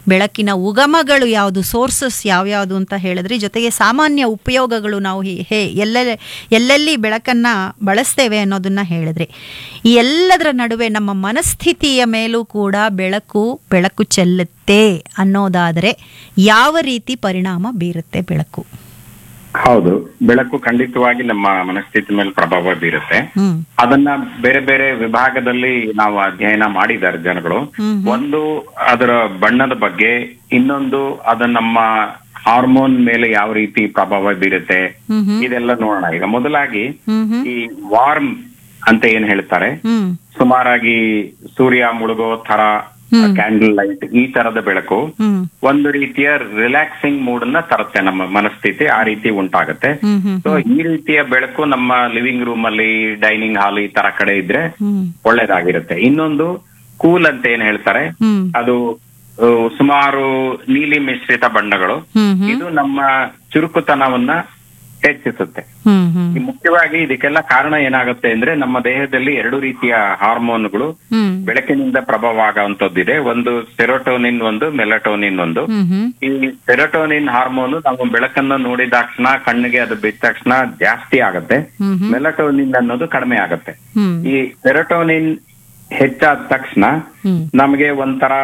ಬೆಳಕಿನ ಉಗಮಗಳು ಯಾವುದು ಸೋರ್ಸಸ್ ಯಾವ್ಯಾವುದು ಅಂತ ಹೇಳಿದ್ರಿ ಜೊತೆಗೆ ಸಾಮಾನ್ಯ ಉಪಯೋಗಗಳು ನಾವು ಹಿ- ಹೇ ಎಲ್ಲೆಲ್ಲಿ ಎಲ್ಲೆಲ್ಲಿ ಬೆಳಕನ್ನು ಬಳಸ್ತೇವೆ ಅನ್ನೋದನ್ನ ಹೇಳಿದ್ರಿ ಈ ಎಲ್ಲದರ ನಡುವೆ ನಮ್ಮ ಮನಸ್ಥಿತಿಯ ಮೇಲೂ ಕೂಡ ಬೆಳಕು ಬೆಳಕು ಚೆಲ್ಲುತ್ತೆ ಅನ್ನೋದಾದರೆ ಯಾವ ರೀತಿ ಪರಿಣಾಮ ಬೀರುತ್ತೆ ಬೆಳಕು ಹೌದು ಬೆಳಕು ಖಂಡಿತವಾಗಿ ನಮ್ಮ ಮನಸ್ಥಿತಿ ಮೇಲೆ ಪ್ರಭಾವ ಬೀರುತ್ತೆ ಹ್ಮ್ ಅದನ್ನ ಬೇರೆ ಬೇರೆ ವಿಭಾಗದಲ್ಲಿ ನಾವು ಅಧ್ಯಯನ ಮಾಡಿದ್ದಾರೆ ಜನಗಳು ಹ್ಮ್ ಒಂದು ಅದರ ಬಣ್ಣದ ಬಗ್ಗೆ ಇನ್ನೊಂದು ಅದು ನಮ್ಮ ಹಾರ್ಮೋನ್ ಮೇಲೆ ಯಾವ ರೀತಿ ಪ್ರಭಾವ ಬೀರುತ್ತೆ ಹ್ಮ್ ಹ್ಮ್ ಇದೆಲ್ಲ ನೋಡೋಣ ಈಗ ಮೊದಲಾಗಿ ಹ್ಮ್ ಹ್ಮ್ ಈ ವಾರ್ಮ್ ಅಂತ ಏನ್ ಹೇಳ್ತಾರೆ ಹ್ಮ್ ಸುಮಾರಾಗಿ ಸೂರ್ಯ ಮುಳುಗೋ ತರ ಕ್ಯಾಂಡಲ್ ಲೈಟ್ ಈ ತರದ ಬೆಳಕು ಹ್ಮ್ ಒಂದು ರೀತಿಯ ರಿಲ್ಯಾಕ್ಸಿಂಗ್ ಮೂಡ್ ಅನ್ನ ತರುತ್ತೆ ನಮ್ಮ ಮನಸ್ಥಿತಿ ಆ ರೀತಿ ಉಂಟಾಗುತ್ತೆ ಹ್ಮ್ ಹ್ಮ್ ಸೊ ಈ ರೀತಿಯ ಬೆಳಕು ನಮ್ಮ ಲಿವಿಂಗ್ ರೂಮ್ ಅಲ್ಲಿ ಡೈನಿಂಗ್ ಹಾಲ್ ಈ ತರ ಕಡೆ ಇದ್ರೆ ಹ್ಮ್ ಒಳ್ಳೇದಾಗಿರುತ್ತೆ ಇನ್ನೊಂದು ಕೂಲ್ ಅಂತ ಏನ್ ಹೇಳ್ತಾರೆ ಹ್ಮ್ ಅದು ಆ, ಸುಮಾರು ನೀಲಿ ಮಿಶ್ರಿತ ಬಣ್ಣಗಳು ಹ್ಮ್ ಹ್ಮ್ ಇದು ನಮ್ಮ ಚುರುಕುತನವನ್ನ ಹೆಚ್ಚಿಸುತ್ತೆ ಹ್ಮ್ ಹ್ಮ್ ಈ ಮುಖ್ಯವಾಗಿ ಇದಕ್ಕೆಲ್ಲ ಕಾರಣ ಏನಾಗುತ್ತೆ ಅಂದ್ರೆ ನಮ್ಮ ದೇಹದಲ್ಲಿ ಎರಡು ರೀತಿಯ ಹಾರ್ಮೋನ್ಗಳು ಹ್ಮ್ ಬೆಳಕಿನಿಂದ ಪ್ರಭಾವ ಆಗುವಂತದ್ದಿದೆ ಒಂದು ಸೆರೋಟೋನಿನ್ ಒಂದು ಮೆಲಟೋನಿನ್ ಒಂದು ಹ್ಮ್ ಹ್ಮ್ ಈ ಸೆರೋಟೋನಿನ್ ಹಾರ್ಮೋನ್ ನಾವು ಬೆಳಕನ್ನು ನೋಡಿದ ತಕ್ಷಣ ಕಣ್ಣಿಗೆ ಅದು ಬಿದ್ದ ತಕ್ಷಣ ಜಾಸ್ತಿ ಆಗುತ್ತೆ ಹ್ಮ್ ಹ್ಮ್ ಮೆಲಟೋನಿನ್ ಅನ್ನೋದು ಕಡಿಮೆ ಆಗುತ್ತೆ ಹ್ಮ್ ಈ ಸೆರೋಟೋನಿನ್ ಹೆಚ್ಚಾದ ತಕ್ಷಣ ಹ್ಮ್ ನಮಗೆ ಒಂಥರ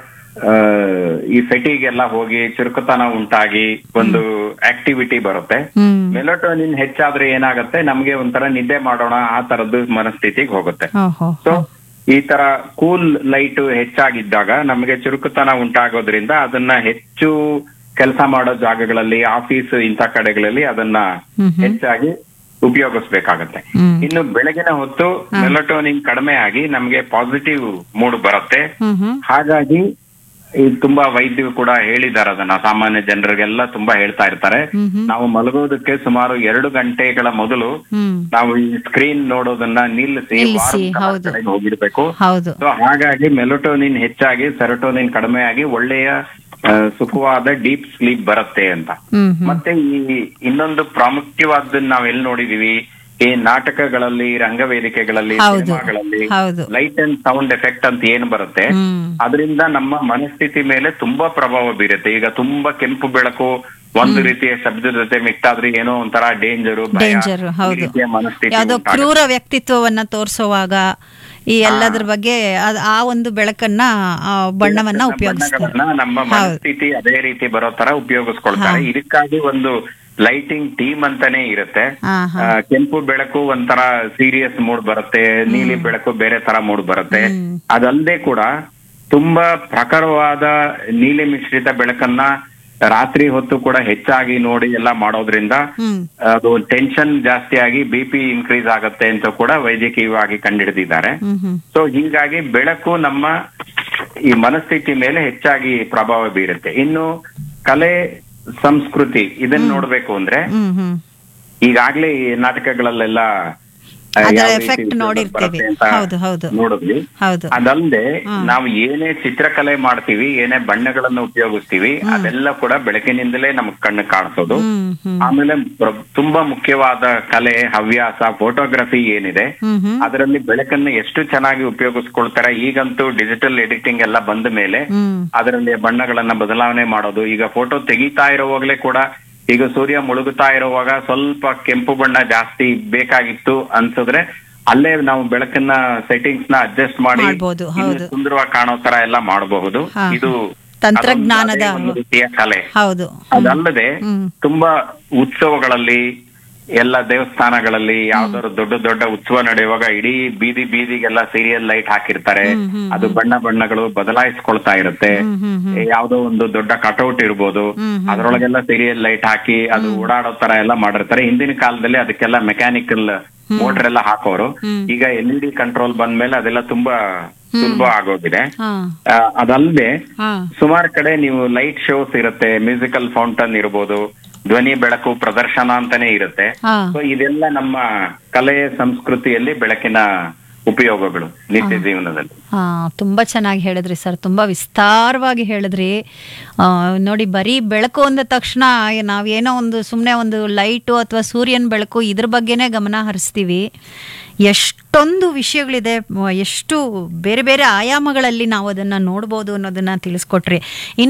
ಆ, ಈ ಫೆಟಿಗೆಲ್ಲ ಹೋಗಿ ಚುರುಕುತನ ಉಂಟಾಗಿ ಒಂದು ಆಕ್ಟಿವಿಟಿ ಬರುತ್ತೆ ಹ್ಮ್ ಮೆಲಟೋನಿನ್ ಹೆಚ್ಚಾದ್ರೆ ಏನಾಗುತ್ತೆ ನಮಗೆ ಒಂಥರ ನಿದ್ದೆ ಮಾಡೋಣ ಆ ತರದ್ದು ಮನಸ್ಥಿತಿಗೆ ಹೋಗುತ್ತೆ ಓಹೋ ಸೊ ಈ ತರ ಕೂಲ್ ಲೈಟ್ ಹೆಚ್ಚಾಗಿದ್ದಾಗ ನಮಗೆ ಚುರುಕುತನ ಉಂಟಾಗೋದ್ರಿಂದ ಅದನ್ನ ಹೆಚ್ಚು ಕೆಲಸ ಮಾಡೋ ಜಾಗಗಳಲ್ಲಿ ಆಫೀಸ್ ಇಂಥ ಕಡೆಗಳಲ್ಲಿ ಅದನ್ನ ಹ್ಮ್ ಹ್ಮ್ ಹೆಚ್ಚಾಗಿ ಉಪಯೋಗಿಸ್ಬೇಕಾಗತ್ತೆ ಹ್ಮ್ ಇನ್ನು ಬೆಳಗಿನ ಹೊತ್ತು ಮೆಲಟೋನಿನ್ ಕಡಿಮೆ ಆಗಿ ನಮಗೆ ಪಾಸಿಟಿವ್ ಮೂಡ್ ಬರುತ್ತೆ ಹ್ಮ್ ಹ್ಮ್ ಹಾಗಾಗಿ ಈ ತುಂಬಾ ವೈದ್ಯರು ಕೂಡ ಹೇಳಿದ್ದಾರೆ ಅದನ್ನ ಸಾಮಾನ್ಯ ಜನರಿಗೆಲ್ಲ ತುಂಬಾ ಹೇಳ್ತಾ ಇರ್ತಾರೆ ಹ್ಮ್ ಹ್ಮ್ ನಾವು ಮಲಗೋದಕ್ಕೆ ಸುಮಾರು ಎರಡು ಗಂಟೆಗಳ ಮೊದಲು ಹ್ಮ್ ನಾವು ಈ ಸ್ಕ್ರೀನ್ ನೋಡೋದನ್ನ ನಿಲ್ಲಿಸಿ ನಿಲ್ಲಿಸಿ, warm colour ಹೌದು. ಕಡೆಗೆ ಹೋಗಿರ್ಬೇಕು ಹೌದು ಸೊ ಹಾಗಾಗಿ ಮೆಲಟೋನಿನ್ ಹೆಚ್ಚಾಗಿ ಸೆರೋಟೋನಿನ್ ಕಡಿಮೆ ಆಗಿ ಒಳ್ಳೆಯ ಆ, ಸುಖವಾದ ಡೀಪ್ ಸ್ಲೀಪ್ ಬರುತ್ತೆ ಅಂತ ಹ್ಮ್ ಹ್ಮ್ ಮತ್ತೆ ಈ ಇನ್ನೊಂದು ಪ್ರಾಮುಖ್ಯವಾದನ್ನ ನಾವ್ ಎಲ್ಲಿ ನೋಡಿದೀವಿ ಈ ನಾಟಕಗಳಲ್ಲಿ ರಂಗವೇದಿಕೆಗಳಲ್ಲಿ ಹೌದು. ಸಿನಿಮಾಗಳಲ್ಲಿ ಹೌದು ಲೈಟ್ ಅಂಡ್ ಸೌಂಡ್ ಎಫೆಕ್ಟ್ ಅಂತ ಏನ್ ಬರುತ್ತೆ ಹ್ಮ್ ಅದರಿಂದ ನಮ್ಮ ಮನಸ್ಥಿತಿ ಮೇಲೆ ತುಂಬಾ ಪ್ರಭಾವ ಬೀರುತ್ತೆ ಈಗ ತುಂಬಾ ಕೆಂಪು ಬೆಳಕು ಒಂದು ರೀತಿಯ ಶಬ್ದದ ಜೊತೆ ಮಿಕ್ಸ್ ಆದ್ರೆ ಏನೋ ಒಂಥರ ಡೇಂಜರು ಡೇಂಜರ್ ಹೌದು ಮನಸ್ಥಿತಿ ಯಾವ್ದೋ ಉಂಟಾಗುತ್ತೆ. ಕ್ರೂರ ವ್ಯಕ್ತಿತ್ವವನ್ನ ತೋರಿಸುವಾಗ ಈ ಎಲ್ಲದ್ರ ಬಗ್ಗೆ ಅದ್- ಆ ಒಂದು ಬೆಳಕನ್ನ ಆ ಬಣ್ಣವನ್ನ ಉಪಯೋಗಿಸ್ತಾರೆ ಬಣ್ಣಗಳನ್ನ ನಮ್ಮ ಮನಸ್ಥಿತಿ ಅದೇ ರೀತಿ ಬರೋ ತರ ಉಪಯೋಗಿಸ್ಕೊಳ್ತಾರೆ ಇದಕ್ಕಾಗಿ ಒಂದು ಲೈಟಿಂಗ್ ಟೀಮ್ ಅಂತಾನೆ ಇರುತ್ತೆ ಹಾ ಹಾ ಆ, ಕೆಂಪು ಬೆಳಕು ಒಂಥರ ಸೀರಿಯಸ್ ಮೂಡ್ ಬರುತ್ತೆ ನೀಲಿ ಬೆಳಕು ಬೇರೆ ತರ ಮೂಡ್ ಬರುತ್ತೆ ಹ್ಮ್. ಅದಲ್ಲದೆ ಕೂಡ ತುಂಬಾ ಪ್ರಖರವಾದ ನೀಲಿ ಮಿಶ್ರಿತ ಬೆಳಕನ್ನ ರಾತ್ರಿ ಹೊತ್ತು ಕೂಡ ಹೆಚ್ಚಾಗಿ ನೋಡಿ ಎಲ್ಲ ಮಾಡೋದ್ರಿಂದ ಹ್ಮ್ ಅದು ಟೆನ್ಷನ್ ಜಾಸ್ತಿ ಆಗಿ ಬಿ ಪಿ ಇನ್ಕ್ರೀಸ್ ಆಗುತ್ತೆ ಅಂತ ಕೂಡ ವೈದ್ಯಕೀಯವಾಗಿ ಕಂಡುಹಿಡಿದಿದ್ದಾರೆ ಹ್ಮ್ ಹ್ಮ್ ಸೊ ಹೀಗಾಗಿ ಬೆಳಕು ನಮ್ಮ ಈ ಮನಸ್ಥಿತಿ ಮೇಲೆ ಹೆಚ್ಚಾಗಿ ಪ್ರಭಾವ ಬೀರುತ್ತೆ ಇನ್ನು ಕಲೆ ಸಂಸ್ಕೃತಿ ಇದನ್ನ ನೋಡ್ಬೇಕು ಅಂದ್ರೆ ಹ್ಮ್ ಹ್ಮ್ ಈಗಾಗ್ಲೇ ಈ ನಾಟಕಗಳಲ್ಲೆಲ್ಲ ಆ, ಅದರ ಯಾವ ರೀತಿ effect ವಿಷಯ ನೋಡಿರ್ತೀವಿ. ಬರುತ್ತೆ ಅಂತ ಹೌದು, ಹೌದು. ನೋಡಿದ್ವಿ ಹೌದು ಅದಲ್ಲದೆ ಹ್ಮ್. ನಾವು ಏನೇ ಚಿತ್ರಕಲೆ ಮಾಡ್ತೀವಿ ಏನೇ ಬಣ್ಣಗಳನ್ನ ಉಪಯೋಗಿಸ್ತೀವಿ ಅದೆಲ್ಲ ಕೂಡ ಬೆಳಕಿನಿಂದಲೇ ನಮಗ್ ಕಣ್ಣು ಕಾಣಿಸೋದು ಹ್ಮ್ ಹ್ಮ್ ಆಮೇಲೆ ಪ್ರ- ತುಂಬಾ ಮುಖ್ಯವಾದ ಕಲೆ ಹವ್ಯಾಸ ಫೋಟೋಗ್ರಫಿ ಏನಿದೆ ಹ್ಮ್ ಹ್ಮ್ ಅದರಲ್ಲಿ ಬೆಳಕನ್ನ ಎಷ್ಟು ಚೆನ್ನಾಗಿ ಉಪಯೋಗಿಸ್ಕೊಳ್ತಾರೆ ಈಗಂತೂ ಡಿಜಿಟಲ್ ಎಡಿಟಿಂಗ್ ಎಲ್ಲ ಬಂದ ಮೇಲೆ ಹ್ಮ್ ಅದರಲ್ಲಿ ಬಣ್ಣಗಳನ್ನ ಬದಲಾವಣೆ ಮಾಡೋದು ಈಗ ಫೋಟೋ ತೆಗಿತಾ ಇರುವಾಗಲೇ ಕೂಡ ಈಗ ಸೂರ್ಯ ಮುಳುಗುತ್ತಾ ಇರುವಾಗ ಸ್ವಲ್ಪ ಕೆಂಪು ಬಣ್ಣ ಜಾಸ್ತಿ ಬೇಕಾಗಿತ್ತು ಅನ್ಸಿದ್ರೆ ಅಲ್ಲೇ ನಾವು ಬೆಳಕನ್ನ ಸೆಟ್ಟಿಂಗ್ಸ್ ನ ಅಡ್ಜಸ್ಟ್ ಮಾಡಿ ಮಾಡ್ಬೋದು, ಇನ್ನು ಹೌದು. ಸುಂದರವಾಗಿ ಕಾಣೋ ತರ ಎಲ್ಲ ಮಾಡಬಹುದು ಹಾ, ಇದು ತಂತ್ರಜ್ಞಾನದ ಅದೊಂದು ಅದೇ ಒಂದು ರೀತಿಯ ಕಲೆ ಹೌದು ಅದಲ್ಲದೆ ಹ್ಮ್ ತುಂಬಾ ಉತ್ಸವಗಳಲ್ಲಿ ಎಲ್ಲ ದೇವಸ್ಥಾನಗಳಲ್ಲಿ ಯಾವ್ದಾದ್ರು ದೊಡ್ಡ ದೊಡ್ಡ ಉತ್ಸವ ನಡೆಯುವಾಗ ಇಡೀ ಬೀದಿ ಬೀದಿಗೆಲ್ಲ ಸೀರಿಯಲ್ ಲೈಟ್ ಹಾಕಿರ್ತಾರೆ ಹ್ಮ್, ಹ್ಮ್, ಅದು ಬಣ್ಣ ಬಣ್ಣಗಳು ಬದಲಾಯಿಸ್ಕೊಳ್ತಾ ಇರುತ್ತೆ ಹ್ಮ್ ಹ್ಮ್ ಹ್ಮ್ ಯಾವ್ದೋ ಒಂದು ದೊಡ್ಡ ಕಟೌಟ್ ಇರ್ಬೋದು ಹ್ಮ್, ಹ್ಮ್. ಅದ್ರೊಳಗೆಲ್ಲ ಸೀರಿಯಲ್ ಲೈಟ್ ಹಾಕಿ ಅದು ಓಡಾಡೋ ತರ ಎಲ್ಲ ಮಾಡಿರ್ತಾರೆ ಹಿಂದಿನ ಕಾಲದಲ್ಲಿ ಅದಕ್ಕೆಲ್ಲ ಮೆಕ್ಯಾನಿಕಲ್ ಮೋಟರ್ ಎಲ್ಲ ಹಾಕೋರು ಹ್ಮ್. ಈಗ ಎಲ್ ಇ ಡಿ ಕಂಟ್ರೋಲ್ ಬಂದ್ಮೇಲೆ ಅದೆಲ್ಲ ತುಂಬಾ ಸುಲಭ ಆಗೋಗಿದೆ ಹಾ ಆ, ಅದಲ್ಲದೆ ಹಾ ಸುಮಾರು ಕಡೆ ನೀವು ಲೈಟ್ ಶೋಸ್ ಇರುತ್ತೆ ಮ್ಯೂಸಿಕಲ್ ಫೌಂಟನ್ ಇರ್ಬೋದು ಧ್ವನಿ ಬೆಳಕು ಪ್ರದರ್ಶನ ಅಂತಾನೆ ಇರುತ್ತೆ ಹಾ ಸೊ ಇದೆಲ್ಲ ನಮ್ಮ ಕಲೆ ಸಂಸ್ಕೃತಿಯಲ್ಲಿ ಬೆಳಕಿನ ಉಪಯೋಗಗಳು ನಿತ್ಯ ಜೀವನದಲ್ಲಿ ಹಾ ತುಂಬ ಚೆನ್ನಾಗಿ ಹೇಳಿದ್ರಿ ಸರ್ ತುಂಬ ವಿಸ್ತಾರವಾಗಿ ಹೇಳಿದ್ರಿ ಆ, ನೋಡಿ ಬರೀ ಬೆಳಕು ಅಂದ ತಕ್ಷಣ ನಾವೇನೋ ಒಂದು ಸುಮ್ಮನೆ ಒಂದು ಲೈಟು ಅಥವಾ ಸೂರ್ಯನ ಬೆಳಕು ಇದ್ರ ಬಗ್ಗೆನೇ ಗಮನ ಹರಿಸ್ತೀವಿ ಎಷ್ಟೊಂದು ವಿಷಯಗಳಿದೆ ಮ- ಎಷ್ಟು ಬೇರೆ ಬೇರೆ ಆಯಾಮಗಳಲ್ಲಿ ನಾವು ಅದನ್ನು ನೋಡ್ಬೋದು ಅನ್ನೋದನ್ನು ತಿಳಿಸ್ಕೊಟ್ರಿ ಇನ್ನು